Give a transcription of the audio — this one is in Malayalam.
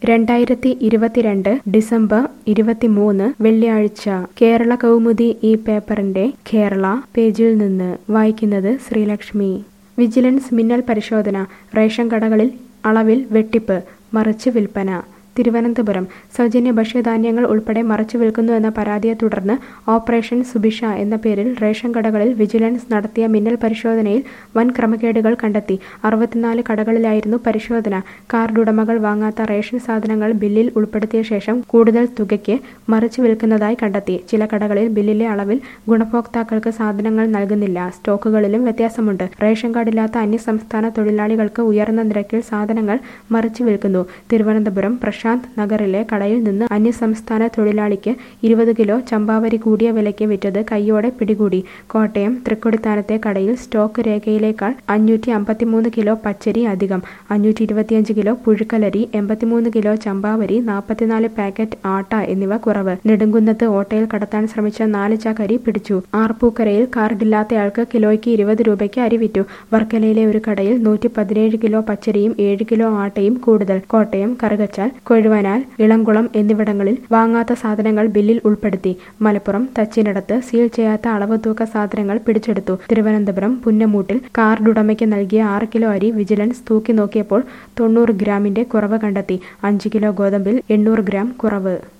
രണ്ടായിരത്തി ഇരുപത്തിരണ്ട് ഡിസംബർ ഇരുപത്തിമൂന്ന് വെള്ളിയാഴ്ച കേരള കൗമുദി ഈ പേപ്പറിന്റെ കേരള പേജിൽ നിന്ന് വായിക്കുന്നത് ശ്രീലക്ഷ്മി വിജിലൻസ് മിന്നൽ പരിശോധന റേഷൻ കടകളിൽ അളവിൽ വെട്ടിപ്പ് മറിച്ച് വിൽപ്പന തിരുവനന്തപുരം സൗജന്യ ഭക്ഷ്യധാന്യങ്ങൾ ഉൾപ്പെടെ മറച്ചു വിൽക്കുന്നു എന്ന പരാതിയെ തുടർന്ന് ഓപ്പറേഷൻ സുബിഷ എന്ന പേരിൽ റേഷൻ കടകളിൽ വിജിലൻസ് നടത്തിയ മിന്നൽ പരിശോധനയിൽ വൻ ക്രമക്കേടുകൾ കണ്ടെത്തി അറുപത്തിനാല് കടകളിലായിരുന്നു പരിശോധന കാർഡുടമകൾ വാങ്ങാത്ത റേഷൻ സാധനങ്ങൾ ബില്ലിൽ ഉൾപ്പെടുത്തിയ ശേഷം കൂടുതൽ തുകയ്ക്ക് മറിച്ചു വിൽക്കുന്നതായി കണ്ടെത്തി ചില കടകളിൽ ബില്ലിലെ അളവിൽ ഗുണഭോക്താക്കൾക്ക് സാധനങ്ങൾ നൽകുന്നില്ല സ്റ്റോക്കുകളിലും വ്യത്യാസമുണ്ട് റേഷൻ കാർഡില്ലാത്ത അന്യസംസ്ഥാന തൊഴിലാളികൾക്ക് ഉയർന്ന നിരക്കിൽ സാധനങ്ങൾ മറിച്ചു വിൽക്കുന്നു തിരുവനന്തപുരം പ്രശാന്ത് നഗറിലെ കടയിൽ നിന്ന് അന്യസംസ്ഥാന തൊഴിലാളിക്ക് ഇരുപത് കിലോ ചമ്പാവരി കൂടിയ വിലയ്ക്ക് വിറ്റത് കൈയോടെ പിടികൂടി കോട്ടയം തൃക്കൊടിത്താനത്തെ കടയിൽ സ്റ്റോക്ക് രേഖയിലേക്കാൾ അഞ്ഞൂറ്റി അമ്പത്തിമൂന്ന് കിലോ പച്ചരി അധികം അഞ്ഞൂറ്റി ഇരുപത്തിയഞ്ച് കിലോ പുഴുക്കലരി എൺപത്തിമൂന്ന് കിലോ ചമ്പാവരി നാൽപ്പത്തിനാല് പാക്കറ്റ് ആട്ട എന്നിവ കുറവ് നെടുങ്കുന്നത്ത് ഓട്ടയിൽ കടത്താൻ ശ്രമിച്ച നാല് ചാക്ക് അരി പിടിച്ചു ആർപ്പൂക്കരയിൽ കാർഡില്ലാത്തയാൾക്ക് കിലോയ്ക്ക് ഇരുപത് രൂപയ്ക്ക് അരി വിറ്റു വർക്കലയിലെ ഒരു കടയിൽ നൂറ്റി പതിനേഴ് കിലോ പച്ചരിയും ഏഴ് കിലോ ആട്ടയും കൂടുതൽ കോട്ടയം കറുകച്ചാൽ കൊഴുവനാൽ ഇളംകുളം എന്നിവിടങ്ങളിൽ വാങ്ങാത്ത സാധനങ്ങൾ ബില്ലിൽ ഉൾപ്പെടുത്തി മലപ്പുറം തച്ചിനടത്ത് സീൽ ചെയ്യാത്ത അളവ് തൂക്ക സാധനങ്ങൾ പിടിച്ചെടുത്തു തിരുവനന്തപുരം പുന്നമൂട്ടിൽ കാർഡുടമയ്ക്ക് നൽകിയ ആറ് കിലോ അരി വിജിലൻസ് തൂക്കി നോക്കിയപ്പോൾ തൊണ്ണൂറ് ഗ്രാമിന്റെ കുറവ് കണ്ടെത്തി അഞ്ച് കിലോ ഗോതമ്പിൽ എണ്ണൂറ് ഗ്രാം കുറവ്